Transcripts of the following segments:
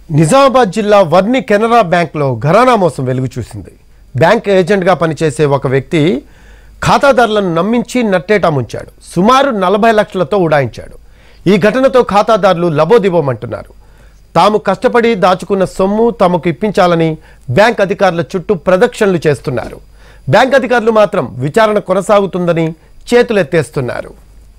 నిజామాబాద్ జిల్లా వర్ని కెనరా బ్యాంక్లో ఘరానా మోసం వెలుగు చూసింది బ్యాంక్ ఏజెంట్గా పనిచేసే ఒక వ్యక్తి ఖాతాదారులను నమ్మించి నట్టేటా ముంచాడు సుమారు నలభై లక్షలతో ఉడాయించాడు ఈ ఘటనతో ఖాతాదారులు లబోదిబోమంటున్నారు తాము కష్టపడి దాచుకున్న సొమ్ము తమకు ఇప్పించాలని బ్యాంక్ అధికారుల చుట్టూ ప్రదక్షిణలు చేస్తున్నారు బ్యాంక్ అధికారులు మాత్రం విచారణ కొనసాగుతుందని చేతులెత్తేస్తున్నారు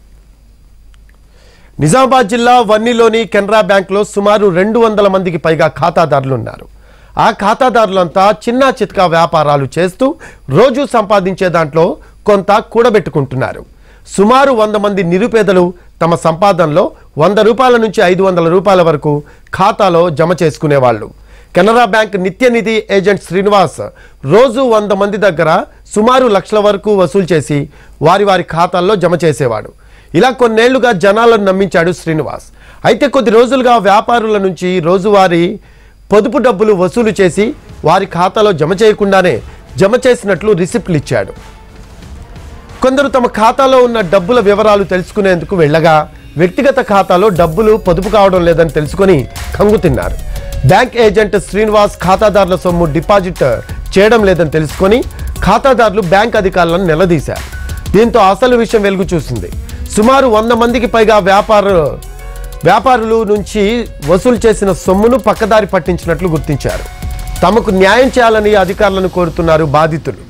నిజామాబాద్ జిల్లా వన్నీలోని కెనరా బ్యాంకులో సుమారు రెండు వందల మందికి పైగా ఖాతాదారులు ఉన్నారు ఆ ఖాతాదారులంతా చిన్న చితకా వ్యాపారాలు చేస్తూ రోజు సంపాదించే దాంట్లో కొంత కూడబెట్టుకుంటున్నారు సుమారు వంద మంది నిరుపేదలు తమ సంపాదనలో వంద రూపాయల నుంచి ఐదు వందల రూపాయల వరకు ఖాతాలో జమ చేసుకునేవాళ్ళు కెనరా బ్యాంక్ నిత్యనిధి ఏజెంట్ శ్రీనివాస్ రోజు వంద మంది దగ్గర సుమారు లక్షల వరకు వసూలు చేసి వారి వారి ఖాతాల్లో జమ చేసేవాడు ఇలా కొన్నేళ్లుగా జనాలను నమ్మించాడు శ్రీనివాస్ అయితే కొద్ది రోజులుగా వ్యాపారుల నుంచి రోజువారీ పొదుపు డబ్బులు వసూలు చేసి వారి ఖాతాలో జమ చేయకుండానే జమ చేసినట్లు రిసిప్ట్లు ఇచ్చాడు కొందరు తమ ఖాతాలో ఉన్న డబ్బుల వివరాలు తెలుసుకునేందుకు వెళ్ళగా వ్యక్తిగత ఖాతాలో డబ్బులు పొదుపు కావడం లేదని తెలుసుకొని కంగు తిన్నారు బ్యాంక్ ఏజెంట్ శ్రీనివాస్ ఖాతాదారుల సొమ్ము డిపాజిట్ చేయడం లేదని తెలుసుకొని ఖాతాదారులు బ్యాంక్ అధికారులను నిలదీశారు దీంతో అసలు విషయం వెలుగు చూసింది సుమారు వంద మందికి పైగా వ్యాపార వ్యాపారులు నుంచి వసూలు చేసిన సొమ్మును పక్కదారి పట్టించినట్లు గుర్తించారు తమకు న్యాయం చేయాలని అధికారులను కోరుతున్నారు బాధితులు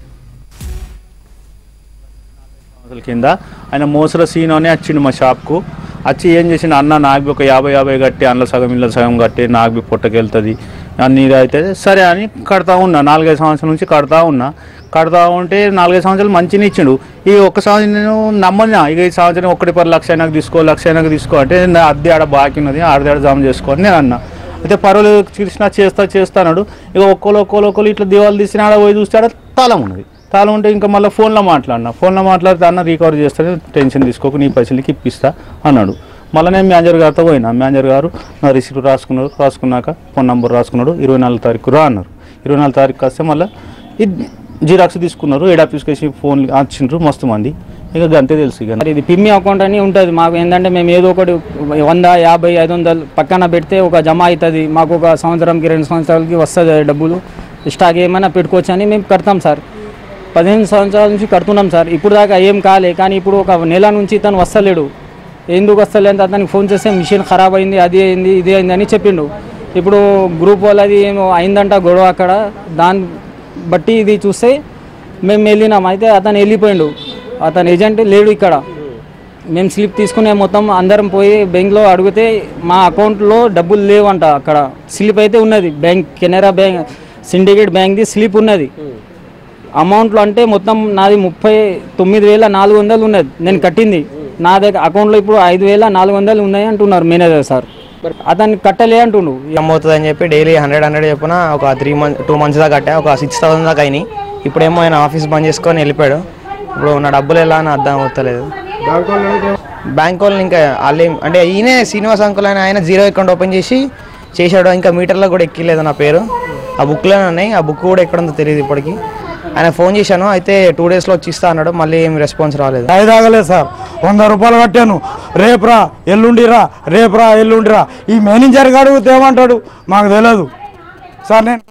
సంవత్సరాల కింద ఆయన మోసల సీన్ అని వచ్చిండు మా షాప్కు వచ్చి ఏం చేసిండు అన్న నాకు ఒక యాభై యాభై కట్టి అందులో సగం ఇళ్ళ సగం కట్టి నాకు పొట్టకెళ్తుంది అన్ని ఇది అయితే సరే అని కడతా ఉన్నా నాలుగైదు సంవత్సరాల నుంచి కడతా ఉన్నా కడతా ఉంటే నాలుగైదు సంవత్సరాలు మంచిగా ఇచ్చిండు ఈ ఒక్క సంవత్సరం నేను నమ్మన్నా ఇక ఈ సంవత్సరం ఒకటి పది లక్ష అయినాక తీసుకో లక్ష అయినాక తీసుకో అంటే నా అద్దె ఆడ బాకీ ఉన్నది ఆడది ఆడ జమ చేసుకో అని నేను అన్నా అయితే పర్వాలేదు కృష్ణ చేస్తా చేస్తాడు ఇక ఒక్కోలు ఒక్కోలు ఒక్కోలు ఇట్లా దివాలు తీసిన ఆడ పోయి చూస్తే ఆడ తాళం ఉన్నది తాళం ఉంటే ఇంకా మళ్ళీ ఫోన్లో మాట్లాడినా ఫోన్లో మాట్లాడితే అన్న రికవర్ చేస్తాను టెన్షన్ తీసుకోకు నీ పైసలకి ఇప్పిస్తా అన్నాడు మళ్ళీ నేను మేనేజర్ గారితో పోయినా మేనేజర్ గారు నా రిసీప్ట్ రాసుకున్నారు రాసుకున్నాక ఫోన్ నెంబర్ రాసుకున్నాడు ఇరవై నాలుగు తారీఖు రా అన్నారు ఇరవై నాలుగు తారీఖు వస్తే మళ్ళీ ఇది జిరాక్స్ తీసుకున్నారు ఏడ్ ఆఫీస్కి వేసి ఫోన్ వచ్చిండ్రు మస్తు మంది ఇక అంతే తెలుసు ఇక మరి ఇది పిమ్మి అకౌంట్ అని ఉంటుంది మాకు ఏంటంటే మేము ఏదో ఒకటి వంద యాభై ఐదు వందలు పక్కన పెడితే ఒక జమ అవుతుంది మాకు ఒక సంవత్సరంకి రెండు సంవత్సరాలకి వస్తుంది డబ్బులు స్టాక్ ఏమైనా పెట్టుకోవచ్చు అని మేము కడతాం సార్ పదిహేను సంవత్సరాల నుంచి కడుతున్నాం సార్ ఇప్పుడు దాకా ఏం కాలే కానీ ఇప్పుడు ఒక నెల నుంచి తను వస్తలేడు ఎందుకు వస్తలేదు అతనికి ఫోన్ చేస్తే మిషన్ ఖరాబ్ అయింది అది అయింది ఇది అయింది అని చెప్పిండు ఇప్పుడు గ్రూప్ వాళ్ళది ఏమో అయిందంట గొడవ అక్కడ దాన్ని బట్టి ఇది చూస్తే మేము వెళ్ళినాం అయితే అతను వెళ్ళిపోయిండు అతను ఏజెంట్ లేడు ఇక్కడ మేము స్లిప్ తీసుకునే మొత్తం అందరం పోయి బ్యాంక్లో అడిగితే మా అకౌంట్లో డబ్బులు లేవంట అక్కడ స్లిప్ అయితే ఉన్నది బ్యాంక్ కెనరా బ్యాంక్ సిండికేట్ బ్యాంక్ది స్లిప్ ఉన్నది అమౌంట్లో అంటే మొత్తం నాది ముప్పై తొమ్మిది వేల నాలుగు వందలు ఉన్నది నేను కట్టింది నా దగ్గర అకౌంట్లో ఇప్పుడు ఐదు వేల నాలుగు వందలు ఉన్నాయి అంటున్నారు మేనేజర్ సార్ అతన్ని కట్టలే అంటుండు అవుతుంది అని చెప్పి డైలీ హండ్రెడ్ హండ్రెడ్ చెప్పిన ఒక త్రీ మంత్ టూ మంత్స్ దాకా కట్టా ఒక సిక్స్ థౌసండ్ దాకా అయినాయి ఇప్పుడేమో ఆయన ఆఫీస్ బంద్ చేసుకొని వెళ్ళిపోయాడు ఇప్పుడు నా డబ్బులు ఎలా అని అర్థం అవుతలేదు బ్యాంక్ వాళ్ళు ఇంకా వాళ్ళు ఏం- అంటే ఈయనే శ్రీనివాస్ అంకుల్ అని ఆయన జీరో అకౌంట్ ఓపెన్ చేసి చేశాడు ఇంకా మీటర్లో కూడా ఎక్కిలేదు నా పేరు ఆ బుక్లోనే ఉన్నాయి ఆ బుక్ కూడా ఎక్కడ ఉందో తెలియదు ఇప్పటికి ఆయన ఫోన్ చేశాను అయితే టూ డేస్లో వచ్చి ఇస్తా అన్నాడు మళ్ళీ ఏం రెస్పాన్స్ రాలేదు తాగి తాగలేదు సార్ వంద రూపాయలు కట్టాను రేపురా ఎల్లుండిరా రేపురా ఎల్లుండిరా ఈ మేనేజర్ గారు ఏమంటాడు మాకు తెలియదు సార్ నేను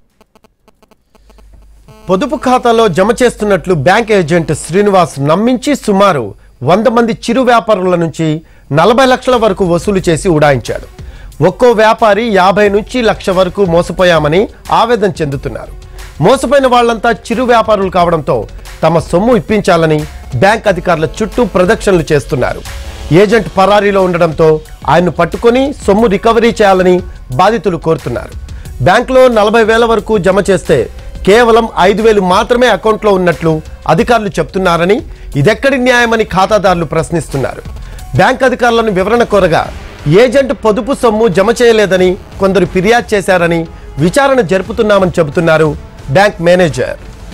పొదుపు ఖాతాలో జమ చేస్తున్నట్లు బ్యాంక్ ఏజెంట్ శ్రీనివాస్ నమ్మించి సుమారు వంద మంది చిరు వ్యాపారుల నుంచి నలభై లక్షల వరకు వసూలు చేసి ఉడాయించాడు ఒక్కో వ్యాపారి యాభై నుంచి లక్ష వరకు మోసపోయామని ఆవేదన చెందుతున్నారు మోసపోయిన వాళ్ళంతా చిరు వ్యాపారులు కావడంతో తమ సొమ్ము ఇప్పించాలని బ్యాంక్ అధికారుల చుట్టూ ప్రదక్షిణలు చేస్తున్నారు ఏజెంట్ పరారీలో ఉండడంతో ఆయన్ను పట్టుకొని సొమ్ము రికవరీ చేయాలని బాధితులు కోరుతున్నారు బ్యాంకులో నలభై వేల వరకు జమ చేస్తే కేవలం ఐదు వేలు మాత్రమే అకౌంట్లో ఉన్నట్లు అధికారులు చెప్తున్నారని ఇదెక్కడి న్యాయమని ఖాతాదారులు ప్రశ్నిస్తున్నారు బ్యాంక్ అధికారులను వివరణ కోరగా ఏజెంట్ పొదుపు సొమ్ము జమ చేయలేదని కొందరు ఫిర్యాదు చేశారని విచారణ జరుపుతున్నామని చెబుతున్నారు బ్యాంక్ మేనేజర్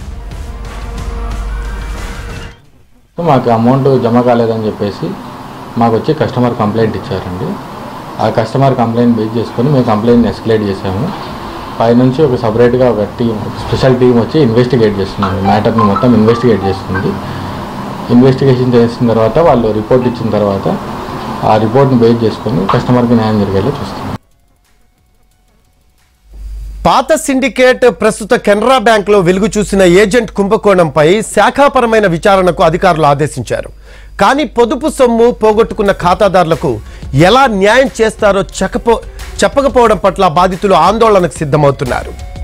సో మాకు అమౌంట్ జమ కాలేదని చెప్పేసి మాకు వచ్చి కస్టమర్ కంప్లైంట్ ఇచ్చారండి ఆ కస్టమర్ కంప్లైంట్ బేస్ చేసుకొని మేము కంప్లైంట్ ఎస్కలేట్ చేసాము పైనుంచి ఒక సపరేట్గా ఒక టీం స్పెషల్ టీం వచ్చి ఇన్వెస్టిగేట్ చేస్తుంది మ్యాటర్ని మొత్తం ఇన్వెస్టిగేట్ చేస్తుంది ఇన్వెస్టిగేషన్ చేసిన తర్వాత వాళ్ళు రిపోర్ట్ ఇచ్చిన తర్వాత ఆ రిపోర్ట్ని బేస్ చేసుకొని కస్టమర్కి న్యాయం జరిగేలా చూస్తాం పాత సిండికేట్ ప్రస్తుత కెనరా బ్యాంకులో వెలుగు చూసిన ఏజెంట్ కుంభకోణంపై శాఖాపరమైన విచారణకు అధికారులు ఆదేశించారు కానీ పొదుపు సొమ్ము పోగొట్టుకున్న ఖాతాదారులకు ఎలా న్యాయం చేస్తారో చెప్పపో చెప్పకపోవడం పట్ల బాధితులు ఆందోళనకు సిద్ధమవుతున్నారు